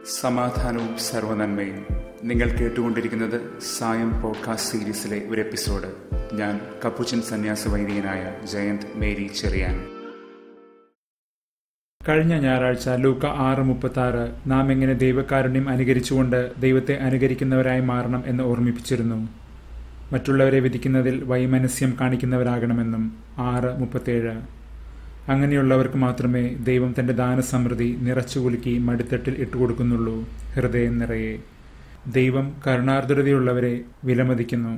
സമാധാനവും സർവനന്മയും നിങ്ങൾ കേട്ടുകൊണ്ടിരിക്കുന്നത് സായം പോഡ്കാസ്റ്റ് സീരീസിലെ ഒരു എപ്പിസോഡ് ഞാൻ കപ്പുച്ചൻ സന്യാസ വൈദികനായ ജയന്ത് മേരി ചെറിയാൻ കഴിഞ്ഞ ഞായറാഴ്ച ലൂക്ക ആറ് മുപ്പത്തി ആറ് നാം എങ്ങനെ ദൈവകാരുണ്യം അനുകരിച്ചുകൊണ്ട് ദൈവത്തെ അനുകരിക്കുന്നവരായി മാറണം എന്ന് ഓർമ്മിപ്പിച്ചിരുന്നു മറ്റുള്ളവരെ വിധിക്കുന്നതിൽ വൈമനസ്യം കാണിക്കുന്നവരാകണമെന്നും ആറ് മുപ്പത്തേഴ് അങ്ങനെയുള്ളവർക്ക് മാത്രമേ ദൈവം തന്റെ ദാനസമൃദ്ധി നിറച്ചുകുലുക്കി മടിത്തട്ടിൽ ഇട്ടുകൊടുക്കുന്നുള്ളൂ ഹൃദയം നിറയെ ദൈവം കരുണാർദ്രതയുള്ളവരെ വിലമതിക്കുന്നു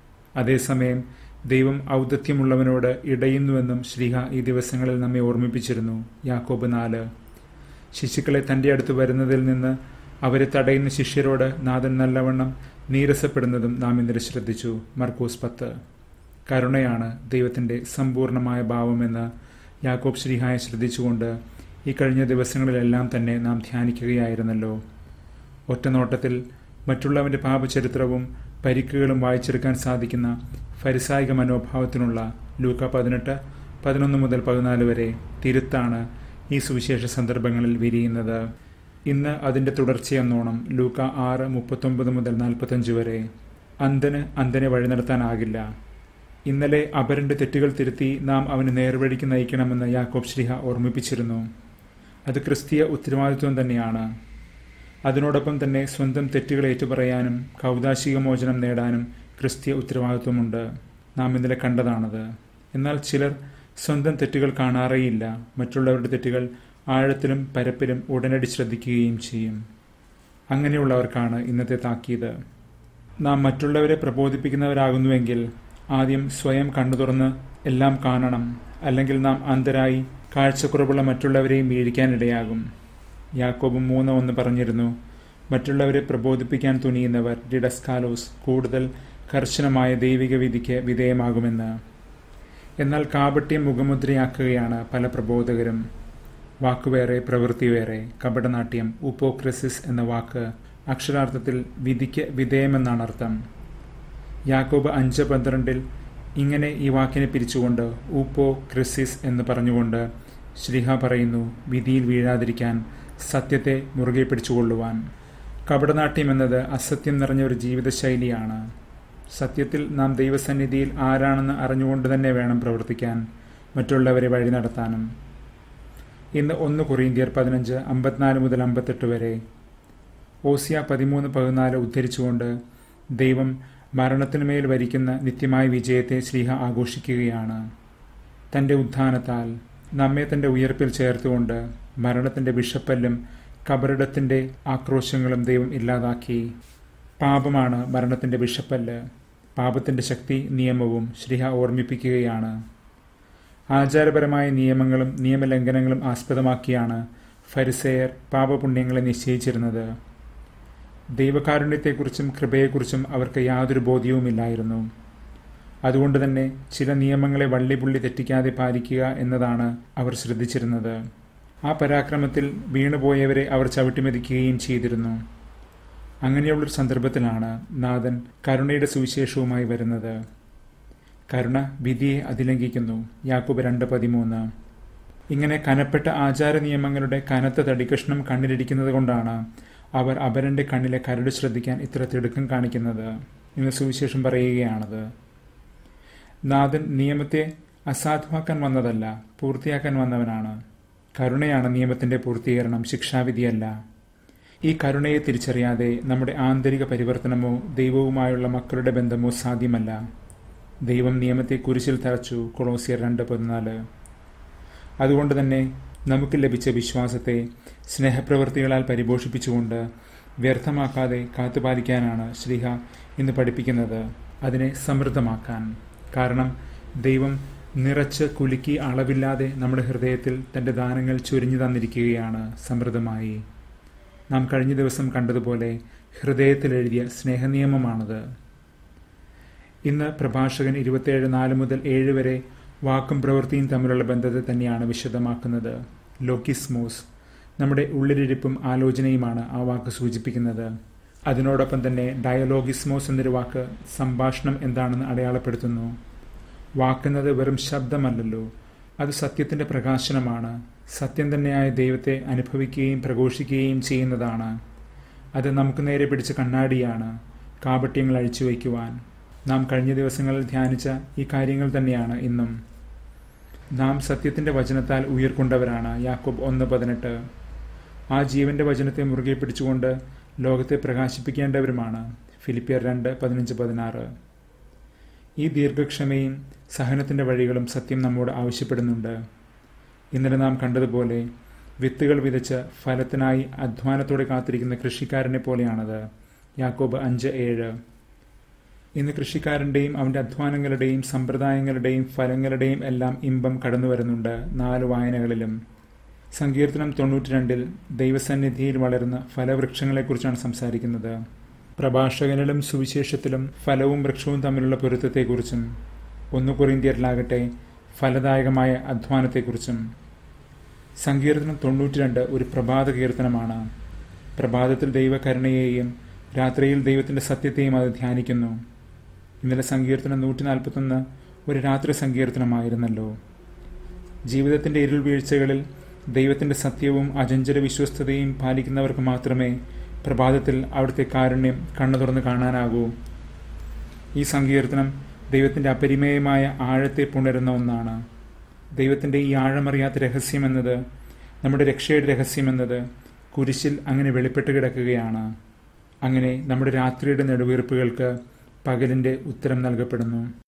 അതേസമയം ദൈവം ഔദത്യമുള്ളവനോട് ഇടയുന്നുവെന്നും ശ്രീഹ ഈ ദിവസങ്ങളിൽ നമ്മെ ഓർമ്മിപ്പിച്ചിരുന്നു യാക്കോബ് നാല് ശിശുക്കളെ തന്റെ അടുത്ത് വരുന്നതിൽ നിന്ന് അവരെ തടയുന്ന ശിഷ്യരോട് നാഥൻ നല്ലവണ്ണം നീരസപ്പെടുന്നതും നാം ഇന്നലെ ശ്രദ്ധിച്ചു മർക്കോസ് പത്ത് കരുണയാണ് ദൈവത്തിന്റെ സമ്പൂർണമായ ഭാവമെന്ന് യാക്കോബ് ശ്രീഹായെ ശ്രദ്ധിച്ചുകൊണ്ട് ഈ കഴിഞ്ഞ ദിവസങ്ങളിലെല്ലാം തന്നെ നാം ധ്യാനിക്കുകയായിരുന്നല്ലോ ഒറ്റനോട്ടത്തിൽ മറ്റുള്ളവന്റെ പാപചരിത്രവും പരിക്കുകളും വായിച്ചെടുക്കാൻ സാധിക്കുന്ന ഫരിസായിക മനോഭാവത്തിനുള്ള ലൂക്ക പതിനെട്ട് പതിനൊന്ന് മുതൽ പതിനാല് വരെ തിരുത്താണ് ഈ സുവിശേഷ സന്ദർഭങ്ങളിൽ വിരിയുന്നത് ഇന്ന് അതിന്റെ തുടർച്ചയെന്നോണം ലൂക്ക ആറ് മുപ്പത്തൊമ്പത് മുതൽ നാൽപ്പത്തഞ്ച് വരെ അന്ധന് അന്ധനെ വഴി നടത്താനാകില്ല ഇന്നലെ അപരന്റെ തെറ്റുകൾ തിരുത്തി നാം അവന് നേർവഴിക്ക് നയിക്കണമെന്ന് യാക്കോബ് ശ്രീഹ ഓർമ്മിപ്പിച്ചിരുന്നു അത് ക്രിസ്തീയ ഉത്തരവാദിത്വം തന്നെയാണ് അതിനോടൊപ്പം തന്നെ സ്വന്തം തെറ്റുകൾ ഏറ്റുപറയാനും കൗതാശിക മോചനം നേടാനും ക്രിസ്തീയ ഉത്തരവാദിത്വമുണ്ട് നാം ഇന്നലെ കണ്ടതാണത് എന്നാൽ ചിലർ സ്വന്തം തെറ്റുകൾ കാണാറേയില്ല മറ്റുള്ളവരുടെ തെറ്റുകൾ ആഴത്തിലും പരപ്പിലും ഉടനടി ശ്രദ്ധിക്കുകയും ചെയ്യും അങ്ങനെയുള്ളവർക്കാണ് ഇന്നത്തെ താക്കീത് നാം മറ്റുള്ളവരെ പ്രബോധിപ്പിക്കുന്നവരാകുന്നുവെങ്കിൽ ആദ്യം സ്വയം കണ്ണു തുറന്ന് എല്ലാം കാണണം അല്ലെങ്കിൽ നാം അന്ധരായി കാഴ്ചക്കുറവുള്ള മറ്റുള്ളവരെയും വീഴിക്കാനിടയാകും യാക്കോബും മൂന്ന് ഒന്ന് പറഞ്ഞിരുന്നു മറ്റുള്ളവരെ പ്രബോധിപ്പിക്കാൻ തുനിയുന്നവർ ഡിഡസ്കാലോസ് കൂടുതൽ കർശനമായ ദൈവിക വിധിക്ക് വിധേയമാകുമെന്ന് എന്നാൽ കാപട്യം മുഖമുദ്രയാക്കുകയാണ് പല പ്രബോധകരും വാക്കുവേറെ പ്രവൃത്തി വേറെ കപടനാട്യം ഉപ്പോക്രസിസ് എന്ന വാക്ക് അക്ഷരാർത്ഥത്തിൽ വിധിക്ക് വിധേയമെന്നാണ് അർത്ഥം യാക്കോബ് അഞ്ച് പന്ത്രണ്ടിൽ ഇങ്ങനെ ഈ വാക്കിനെ പിരിച്ചുകൊണ്ട് ഊപ്പോ ക്രിസിസ് എന്ന് പറഞ്ഞുകൊണ്ട് ശ്രീഹ പറയുന്നു വിധിയിൽ വീഴാതിരിക്കാൻ സത്യത്തെ മുറുകെ പിടിച്ചുകൊള്ളുവാൻ കപടനാട്യം എന്നത് അസത്യം നിറഞ്ഞ ഒരു ജീവിതശൈലിയാണ് സത്യത്തിൽ നാം ദൈവസന്നിധിയിൽ ആരാണെന്ന് അറിഞ്ഞുകൊണ്ട് തന്നെ വേണം പ്രവർത്തിക്കാൻ മറ്റുള്ളവരെ വഴി നടത്താനും ഇന്ന് ഒന്ന് കൊറീന്ത്യർ പതിനഞ്ച് അമ്പത്തിനാല് മുതൽ അമ്പത്തെട്ട് വരെ ഓസിയ പതിമൂന്ന് പതിനാല് ഉദ്ധരിച്ചുകൊണ്ട് ദൈവം മരണത്തിനുമേൽ വരിക്കുന്ന നിത്യമായ വിജയത്തെ ശ്രീഹ ആഘോഷിക്കുകയാണ് തന്റെ ഉത്ഥാനത്താൽ നമ്മെ തന്റെ ഉയർപ്പിൽ ചേർത്തുകൊണ്ട് മരണത്തിന്റെ വിഷപ്പല്ലും കബറിടത്തിന്റെ ആക്രോശങ്ങളും ദൈവം ഇല്ലാതാക്കി പാപമാണ് മരണത്തിന്റെ വിഷപ്പല്ല് പാപത്തിന്റെ ശക്തി നിയമവും ശ്രീഹ ഓർമ്മിപ്പിക്കുകയാണ് ആചാരപരമായ നിയമങ്ങളും നിയമലംഘനങ്ങളും ആസ്പദമാക്കിയാണ് ഫരിസെയർ പാപപുണ്യങ്ങളെ നിശ്ചയിച്ചിരുന്നത് ദൈവകാരുണ്യത്തെക്കുറിച്ചും കൃപയെക്കുറിച്ചും അവർക്ക് യാതൊരു ബോധ്യവുമില്ലായിരുന്നു അതുകൊണ്ട് തന്നെ ചില നിയമങ്ങളെ വള്ളിപുള്ളി തെറ്റിക്കാതെ പാലിക്കുക എന്നതാണ് അവർ ശ്രദ്ധിച്ചിരുന്നത് ആ പരാക്രമത്തിൽ വീണുപോയവരെ അവർ ചവിട്ടിമെതിക്കുകയും ചെയ്തിരുന്നു അങ്ങനെയുള്ളൊരു സന്ദർഭത്തിലാണ് നാഥൻ കരുണയുടെ സുവിശേഷവുമായി വരുന്നത് കരുണ വിധിയെ അതിലംഘിക്കുന്നു യാക്കൂബ് രണ്ട് പതിമൂന്ന് ഇങ്ങനെ കനപ്പെട്ട ആചാര നിയമങ്ങളുടെ കനത്ത തടികഷ്ണം കണ്ണിലിരിക്കുന്നത് കൊണ്ടാണ് അവർ അപരന്റെ കണ്ണിലെ കരട് ശ്രദ്ധിക്കാൻ ഇത്ര തിടുക്കം കാണിക്കുന്നത് എന്ന് സുവിശേഷം പറയുകയാണത് നാഥൻ നിയമത്തെ അസാധുവാക്കാൻ വന്നതല്ല പൂർത്തിയാക്കാൻ വന്നവനാണ് കരുണയാണ് നിയമത്തിന്റെ പൂർത്തീകരണം ശിക്ഷാവിധിയല്ല ഈ കരുണയെ തിരിച്ചറിയാതെ നമ്മുടെ ആന്തരിക പരിവർത്തനമോ ദൈവവുമായുള്ള മക്കളുടെ ബന്ധമോ സാധ്യമല്ല ദൈവം നിയമത്തെ കുരിശിൽ തറച്ചു കൊളോസിയർ രണ്ട് പതിനാല് അതുകൊണ്ട് തന്നെ നമുക്ക് ലഭിച്ച വിശ്വാസത്തെ സ്നേഹപ്രവൃത്തികളാൽ പരിപോഷിപ്പിച്ചുകൊണ്ട് വ്യർത്ഥമാക്കാതെ കാത്തുപാലിക്കാനാണ് ശ്രീഹ ഇന്ന് പഠിപ്പിക്കുന്നത് അതിനെ സമൃദ്ധമാക്കാൻ കാരണം ദൈവം നിറച്ച് കുലുക്കി അളവില്ലാതെ നമ്മുടെ ഹൃദയത്തിൽ തന്റെ ദാനങ്ങൾ ചുരിഞ്ഞു തന്നിരിക്കുകയാണ് സമൃദ്ധമായി നാം കഴിഞ്ഞ ദിവസം കണ്ടതുപോലെ ഹൃദയത്തിൽ എഴുതിയ സ്നേഹനിയമമാണത് ഇന്ന് പ്രഭാഷകൻ ഇരുപത്തിയേഴ് നാല് മുതൽ ഏഴ് വരെ വാക്കും പ്രവൃത്തിയും തമ്മിലുള്ള ബന്ധത്തെ തന്നെയാണ് വിശദമാക്കുന്നത് ലോക്കിസ്മോസ് നമ്മുടെ ഉള്ളിലിരിപ്പും ആലോചനയുമാണ് ആ വാക്ക് സൂചിപ്പിക്കുന്നത് അതിനോടൊപ്പം തന്നെ ഡയലോഗിസ്മോസ് എന്നൊരു വാക്ക് സംഭാഷണം എന്താണെന്ന് അടയാളപ്പെടുത്തുന്നു വാക്കുന്നത് വെറും ശബ്ദമല്ലല്ലോ അത് സത്യത്തിന്റെ പ്രകാശനമാണ് സത്യം തന്നെയായ ദൈവത്തെ അനുഭവിക്കുകയും പ്രഘോഷിക്കുകയും ചെയ്യുന്നതാണ് അത് നമുക്ക് നേരെ പിടിച്ച കണ്ണാടിയാണ് കാപട്യങ്ങൾ അഴിച്ചു വയ്ക്കുവാൻ നാം കഴിഞ്ഞ ദിവസങ്ങളിൽ ധ്യാനിച്ച ഈ കാര്യങ്ങൾ തന്നെയാണ് ഇന്നും നാം സത്യത്തിന്റെ വചനത്താൽ ഉയർക്കൊണ്ടവരാണ് യാക്കോബ് ഒന്ന് പതിനെട്ട് ആ ജീവന്റെ വചനത്തെ മുറുകെ പിടിച്ചുകൊണ്ട് ലോകത്തെ പ്രകാശിപ്പിക്കേണ്ടവരുമാണ് ഫിലിപ്പിയർ രണ്ട് പതിനഞ്ച് പതിനാറ് ഈ ദീർഘക്ഷമയും സഹനത്തിന്റെ വഴികളും സത്യം നമ്മോട് ആവശ്യപ്പെടുന്നുണ്ട് ഇന്നലെ നാം കണ്ടതുപോലെ വിത്തുകൾ വിതച്ച് ഫലത്തിനായി അധ്വാനത്തോടെ കാത്തിരിക്കുന്ന കൃഷിക്കാരനെ പോലെയാണത് യാക്കോബ് അഞ്ച് ഏഴ് ഇന്ന് കൃഷിക്കാരൻ്റെയും അവൻ്റെ അധ്വാനങ്ങളുടെയും സമ്പ്രദായങ്ങളുടെയും ഫലങ്ങളുടെയും എല്ലാം ഇമ്പം കടന്നു വരുന്നുണ്ട് നാല് വായനകളിലും സങ്കീർത്തനം തൊണ്ണൂറ്റി രണ്ടിൽ ദൈവസന്നിധിയിൽ വളരുന്ന ഫലവൃക്ഷങ്ങളെക്കുറിച്ചാണ് സംസാരിക്കുന്നത് പ്രഭാഷകനിലും സുവിശേഷത്തിലും ഫലവും വൃക്ഷവും തമ്മിലുള്ള പൊരുത്തത്തെക്കുറിച്ചും ഒന്നു കൊറിന്ത്യരിലാകട്ടെ ഫലദായകമായ അധ്വാനത്തെക്കുറിച്ചും സങ്കീർത്തനം തൊണ്ണൂറ്റിരണ്ട് ഒരു പ്രഭാത കീർത്തനമാണ് പ്രഭാതത്തിൽ ദൈവകരുണയെയും രാത്രിയിൽ ദൈവത്തിന്റെ സത്യത്തെയും അത് ധ്യാനിക്കുന്നു ഇന്നലെ സങ്കീർത്തനം നൂറ്റി നാൽപ്പത്തൊന്ന് ഒരു രാത്രി സങ്കീർത്തനമായിരുന്നല്ലോ ജീവിതത്തിന്റെ ഇരുൾ വീഴ്ചകളിൽ ദൈവത്തിന്റെ സത്യവും അചഞ്ചല വിശ്വസ്തതയും പാലിക്കുന്നവർക്ക് മാത്രമേ പ്രഭാതത്തിൽ അവിടുത്തെ കാരുണ്യം കണ്ണു തുറന്ന് കാണാനാകൂ ഈ സങ്കീർത്തനം ദൈവത്തിന്റെ അപരിമേയമായ ആഴത്തെ പുണരുന്ന ഒന്നാണ് ദൈവത്തിന്റെ ഈ ആഴമറിയാത്ത രഹസ്യമെന്നത് നമ്മുടെ രക്ഷയുടെ രഹസ്യമെന്നത് കുരിശിൽ അങ്ങനെ വെളിപ്പെട്ട് കിടക്കുകയാണ് അങ്ങനെ നമ്മുടെ രാത്രിയുടെ നെടുവീർപ്പുകൾക്ക് പകലിന്റെ ഉത്തരം നൽകപ്പെടുന്നു